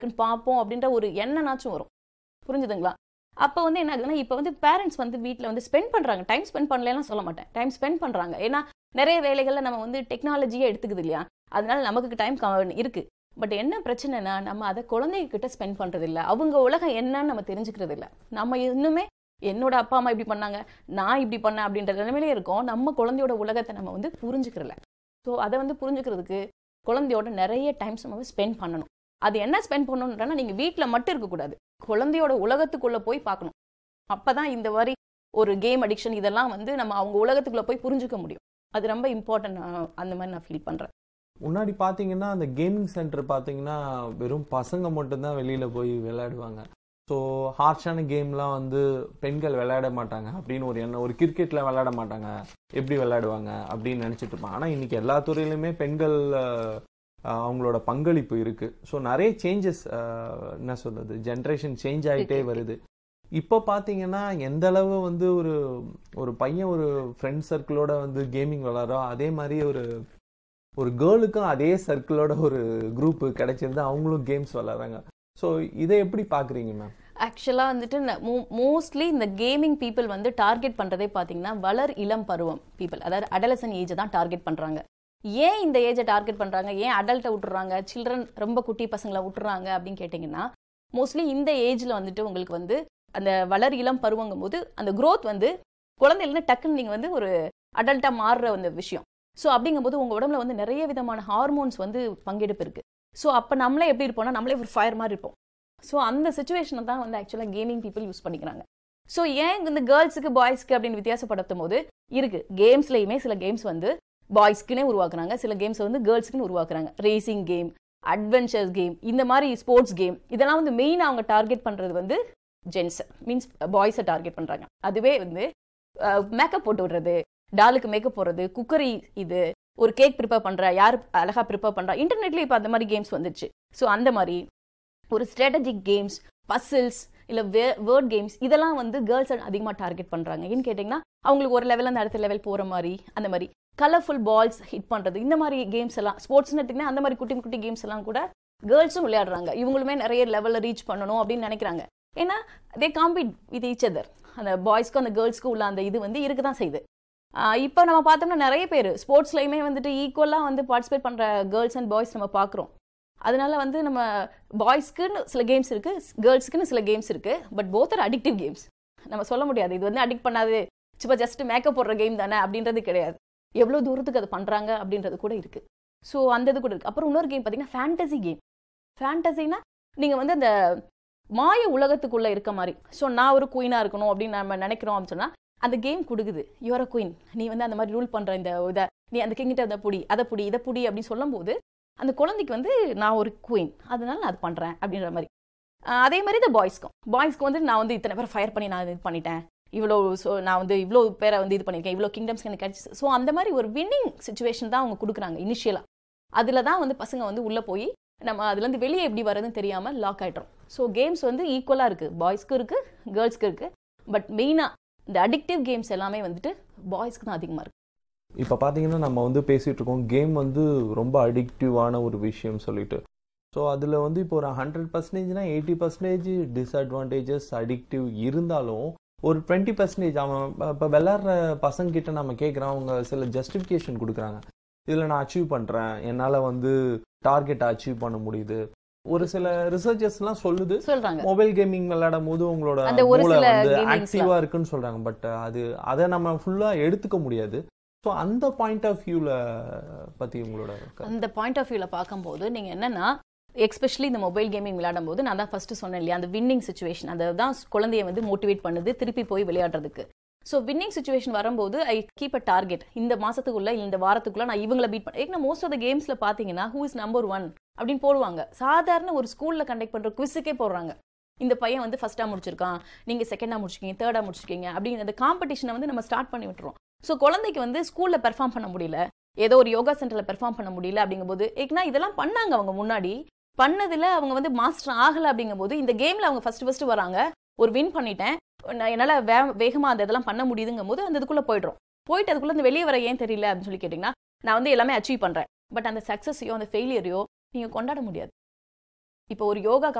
இருக்குன்னு பார்ப்போம் அப்படின்ற ஒரு எண்ணனாச்சும் வரும் புரிஞ்சுதுங்களா அப்போ வந்து என்ன ஆகுதுன்னா இப்போ வந்து பேரண்ட்ஸ் வந்து வீட்டில் வந்து ஸ்பெண்ட் பண்ணுறாங்க டைம் ஸ்பெண்ட் பண்ணலாம் சொல்ல மாட்டேன் டைம் ஸ்பெண்ட் பண்ணுறாங்க ஏன்னா நிறைய வேலைகளில் நம்ம வந்து டெக்னாலஜியே எடுத்துக்குது இல்லையா அதனால நமக்கு டைம் இருக்கு பட் என்ன பிரச்சனைனா நம்ம அதை குழந்தைகிட்ட ஸ்பெண்ட் பண்றது இல்ல அவங்க உலகம் என்னன்னு நம்ம தெரிஞ்சுக்கிறது இல்ல நம்ம இன்னுமே என்னோட அப்பா அம்மா இப்படி பண்ணாங்க நான் இப்படி பண்ணேன் அப்படின்ற நிலைமையிலே இருக்கோம் நம்ம குழந்தையோட உலகத்தை நம்ம வந்து புரிஞ்சுக்கிறல ஸோ அதை வந்து புரிஞ்சுக்கிறதுக்கு குழந்தையோட நிறைய டைம்ஸ் நம்ம ஸ்பெண்ட் பண்ணணும் அது என்ன ஸ்பெண்ட் பண்ணணுன்றனா நீங்க வீட்டில் மட்டும் இருக்கக்கூடாது குழந்தையோட உலகத்துக்குள்ள போய் பார்க்கணும் அப்பதான் இந்த மாதிரி ஒரு கேம் அடிக்ஷன் இதெல்லாம் வந்து நம்ம அவங்க உலகத்துக்குள்ள போய் புரிஞ்சுக்க முடியும் அது ரொம்ப இம்பார்ட்டன்ட் அந்த மாதிரி நான் ஃபீல் பண்றேன் முன்னாடி பார்த்தீங்கன்னா அந்த கேமிங் சென்டர் பார்த்தீங்கன்னா வெறும் பசங்க மட்டும்தான் வெளியில் போய் விளையாடுவாங்க ஸோ ஹார்ஷான கேம்லாம் வந்து பெண்கள் விளையாட மாட்டாங்க அப்படின்னு ஒரு எண்ணம் ஒரு கிரிக்கெட்டில் விளையாட மாட்டாங்க எப்படி விளையாடுவாங்க அப்படின்னு நினச்சிட்டு இருப்பாங்க ஆனால் இன்னைக்கு எல்லா துறையிலுமே பெண்கள் அஹ், அஹ், அவங்களோட பங்களிப்பு இருக்கு ஸோ நிறைய சேஞ்சஸ் என்ன சொல்றது ஜென்ரேஷன் சேஞ்ச் ஆகிட்டே இருக்கு, வருது இப்போ பார்த்தீங்கன்னா எந்த அளவு வந்து ஒரு ஒரு பையன் ஒரு ஃப்ரெண்ட் சர்க்கிளோட வந்து கேமிங் விளாட்றோ அதே மாதிரி ஒரு ஒரு கேர்ளுக்கும் அதே சர்க்கிளோட ஒரு குரூப் கிடைச்சிருந்து அவங்களும் கேம்ஸ் விளாட்றாங்க ஸோ இதை எப்படி பார்க்குறீங்க மேம் ஆக்சுவலாக வந்துட்டு மோஸ்ட்லி இந்த கேமிங் பீப்புள் வந்து டார்கெட் பண்ணுறதே பார்த்தீங்கன்னா வளர் இளம் பருவம் பீப்புள் அதாவது அடலசன் ஏஜை தான் டார்கெட் பண்ணுறாங்க ஏன் இந்த ஏஜை டார்கெட் பண்ணுறாங்க ஏன் அடல்ட்டை விட்டுறாங்க சில்ட்ரன் ரொம்ப குட்டி பசங்களை விட்டுறாங்க அப்படின்னு கேட்டிங்கன்னா மோஸ்ட்லி இந்த ஏஜில் வந்துட்டு உங்களுக்கு வந்து அந்த வளர் இளம் பருவங்கும் போது அந்த growth வந்து குழந்தையிலேருந்து டக்குன்னு நீங்கள் வந்து ஒரு அடல்ட்டாக மாறுற அந்த விஷயம் ஸோ அப்படிங்கும்போது உங்கள் உடம்புல வந்து நிறைய விதமான ஹார்மோன்ஸ் வந்து பங்கெடுப்பு இருக்குது ஸோ அப்போ நம்மளே எப்படி இருப்போம்னா நம்மளே ஒரு ஃபயர் மாதிரி இருப்போம் ஸோ அந்த சுச்சுவேஷனை தான் வந்து ஆக்சுவலாக கேமிங் பீப்புள் யூஸ் பண்ணிக்கிறாங்க ஸோ ஏன் இந்த கேர்ள்ஸுக்கு பாய்ஸ்க்கு அப்படின்னு வித்தியாசப்படுத்தும் போது இருக்கு கேம்ஸ்லையுமே சில கேம்ஸ் வந்து பாய்ஸ்க்குனே உருவாக்குறாங்க சில கேம்ஸ் வந்து கேர்ள்ஸ்க்குன்னு உருவாக்குறாங்க ரேசிங் கேம் அட்வென்ச்சர்ஸ் கேம் இந்த மாதிரி ஸ்போர்ட்ஸ் கேம் இதெல்லாம் வந்து மெயினாக அவங்க டார்கெட் பண்ணுறது வந்து ஜென்ஸ் மீன்ஸ் பாய்ஸை டார்கெட் பண்ணுறாங்க அதுவே வந்து மேக்கப் போட்டு விடுறது டாலுக்கு மேக்கப் போடுறது குக்கரி இது ஒரு கேக் ப்ரிப்பேர் பண்ற யார் அழகா ப்ரிப்பேர் பண்றா இன்டர்நெட்ல இப்போ அந்த மாதிரி கேம்ஸ் வந்துச்சு ஸோ அந்த மாதிரி ஒரு ஸ்ட்ராட்டஜிக் கேம்ஸ் பசில்ஸ் இல்ல வேர்ட் கேம்ஸ் இதெல்லாம் வந்து கேர்ள்ஸ் அதிகமாக டார்கெட் பண்றாங்க ஏன்னு கேட்டிங்கன்னா அவங்களுக்கு ஒரு லெவல் அந்த அடுத்த லெவல் போற மாதிரி அந்த மாதிரி கலர்ஃபுல் பால்ஸ் ஹிட் பண்றது இந்த மாதிரி கேம்ஸ் எல்லாம் ஸ்போர்ட்ஸ்னு எடுத்தீங்கன்னா அந்த மாதிரி குட்டி குட்டி கேம்ஸ் எல்லாம் கூட கேர்ள்ஸும் விளையாடுறாங்க இவங்களுமே நிறைய லெவலில் ரீச் பண்ணணும் அப்படின்னு நினைக்கிறாங்க ஏன்னா they compete with each other அந்த பாய்ஸ்க்கும் அந்த கேர்ள்ஸ்க்கும் உள்ள அந்த இது வந்து இருக்க தான் செய்யுது இப்போ நம்ம பார்த்தோம்னா நிறைய பேர் ஸ்போர்ட்ஸ்லையுமே வந்துட்டு ஈக்குவலாக வந்து பார்ட்டிசிபேட் பண்ணுற கேர்ள்ஸ் அண்ட் பாய்ஸ் நம்ம பார்க்குறோம் அதனால வந்து நம்ம பாய்ஸ்க்குன்னு சில கேம்ஸ் இருக்கு கேர்ள்ஸ்க்குன்னு சில கேம்ஸ் இருக்கு but both are addictive games நம்ம சொல்ல முடியாது இது வந்து அடிக்ட் பண்ணாது சும்மா ஜஸ்ட் மேக்கப் போடுற கேம் தானே அப்படின்றது கிடையாது எவ்வளோ தூரத்துக்கு அது பண்ணுறாங்க அப்படின்றது கூட இருக்கு ஸோ அந்த இது கூட இருக்கு அப்புறம் இன்னொரு கேம் பார்த்தீங்கன்னா ஃபேண்டசி கேம் ஃபேண்டசினா நீங்கள் வந்து அந்த மாய உலகத்துக்குள்ள இருக்க மாதிரி ஸோ நான் ஒரு குயினாக இருக்கணும் அப்படின்னு நம்ம நினைக்கிறோம் அப்படின்னு சொன்னா அந்த கேம் கொடுக்குது யுவர் குயின் நீ வந்து அந்த மாதிரி ரூல் பண்ற இந்த இதை நீ அந்த கிங்கிட்ட அதை புடி அதை புடி இதை புடி அப்படின்னு சொல்லும்போது அந்த குழந்தைக்கு வந்து நான் ஒரு குயின் அதனால நான் அது பண்றேன் அப்படின்ற மாதிரி ஆஹ் அதே மாதிரி இந்த பாய்ஸ்க்கும் பாய்ஸ்க்கு வந்து நான் வந்து இத்தனை பேர் ஃபயர் பண்ணி நான் இது பண்ணிட்டேன் இவ்வளோ ஸோ நான் வந்து இவ்வளோ பேரை வந்து இது பண்ணியிருக்கேன் இவ்வளோ கிங்டம்ஸ் எனக்கு கிடைச்சி ஸோ அந்த மாதிரி ஒரு வின்னிங் சுச்சுவேஷன் தான் அவங்க கொடுக்குறாங்க இனிஷியலாக அதில் தான் வந்து பசங்க வந்து உள்ளே போய் நம்ம அதுலேருந்து வெளியே எப்படி வர்றதுன்னு தெரியாமல் லாக் ஆகிட்டோம் ஸோ கேம்ஸ் வந்து ஈக்குவலாக இருக்குது பாய்ஸ்க்கு இருக்குது கேர்ள்ஸ்க்கு இருக்குது பட் மெயினாக இந்த அடிக்டிவ் கேம்ஸ் எல்லாமே வந்துட்டு பாய்ஸ்க்கு தான் அதிகமாக இருக்குது இப்போ பார்த்தீங்கன்னா நம்ம வந்து பேசிகிட்டு இருக்கோம் கேம் வந்து ரொம்ப அடிக்டிவான ஒரு விஷயம் சொல்லிட்டு ஸோ அதில் வந்து இப்போ ஒரு ஹண்ட்ரட் பர்சன்டேஜ்னா எயிட்டி பர்சன்டேஜ் டிஸ்அட்வான்டேஜஸ் அடிக்டிவ் இருந்தாலும் ஒரு டுவெண்ட்டி பர்சன்டேஜ் அவன் இப்போ விளாட்ற பசங்கிட்ட நம்ம கேட்குறோம் அவங்க சில ஜஸ்டிஃபிகேஷன் கொடுக்குறாங்க இதில் நான் அச்சீவ் பண்ணுறேன் என்னால் வந்து டார்கெட்டை அச்சீவ் பண்ண முடியுது ஒரு சில ரிசர்ச்சர்ஸ்லாம் சொல்லுது சொல்கிறாங்க மொபைல் கேமிங் விளையாடும் போது உங்களோட அந்த ஒரு மூளை சில வந்து gamings ஆக்டிவா இருக்குன்னு சொல்றாங்க பட் அது அதை நம்ம ஃபுல்லா எடுத்துக்க முடியாது ஸோ அந்த பாயிண்ட் ஆஃப் வியூல பத்தி உங்களோட கருத்து. அந்த பாயிண்ட் ஆஃப் வியூவில் பார்க்கும்போது நீங்கள் என்னன்னா எஸ்பெஷலி இந்த மொபைல் கேமிங் விளையாடும் போது நான் தான் ஃபர்ஸ்ட் சொன்னேன் இல்லையா அந்த வின்னிங் சுச்சுவேஷன் அதை தான் குழந்தைய வந்து மோட்டிவேட் பண்ணுது திருப்பி போய் விளையாடுறதுக்கு ஸோ வின்னிங் சுச்சுவேஷன் வரும்போது ஐ கீப் அ டார்கெட் இந்த மாசத்துக்குள்ள இந்த வாரத்துக்குள்ள நான் இவங்கள பீட் பண்ண ஏன்னா மோஸ்ட் ஆஃப் த கேம்ஸ்ல பாத்தீங்கன்னா ஹூ இஸ் நம்பர் ஒன் அப்படின்னு போடுவாங்க சாதாரண ஒரு ஸ்கூல்ல கண்டக்ட் பண்ற குவிஸுக்கே போடுறாங்க இந்த பையன் வந்து ஃபர்ஸ்டா முடிச்சிருக்கான் நீங்க செகண்டா முடிச்சிருக்கீங்க தேர்டா முடிச்சிருக்கீங்க அப்படிங்கிற அந்த காம்படிஷனை வந்து நம்ம ஸ்டார்ட் பண்ணி விட்டுறோம் ஸோ குழந்தைக்கு வந்து ஸ்கூல்ல பெர்ஃபார்ம் பண்ண முடியல ஏதோ ஒரு யோகா சென்டர்ல பெர்ஃபார்ம் பண்ண முடியல அப்படிங்கும்போது ஏன்னா இதெல்லாம் பண்ணாங்க அவங்க முன்னாடி பண்ணதுல அவங்க வந்து மாஸ்டர் ஆகல அப்படிங்கும்போது இந்த கேம்ல அவங்க ஃபர்ஸ்ட் ஃபர்ஸ்ட் வராங்க ஒரு வின் பண்ணிட்டேன் நான் என்னால வே வேகமா அந்த இதெல்லாம் பண்ண முடியுதுங்கும் போது அந்த இதுக்குள்ள போயிடுறோம் போயிட்டு அதுக்குள்ள இந்த வெளியே வர ஏன் தெரியல அப்படின்னு சொல்லி கேட்டிங்கன்னா நான் வந்து எல்லாமே அச்சீவ் பண்றேன் பட் அந்த சக்ஸஸையோ அந்த ஃபெயிலியரையோ நீங்க கொண்டாட முடியாது இப்போ ஒரு யோகா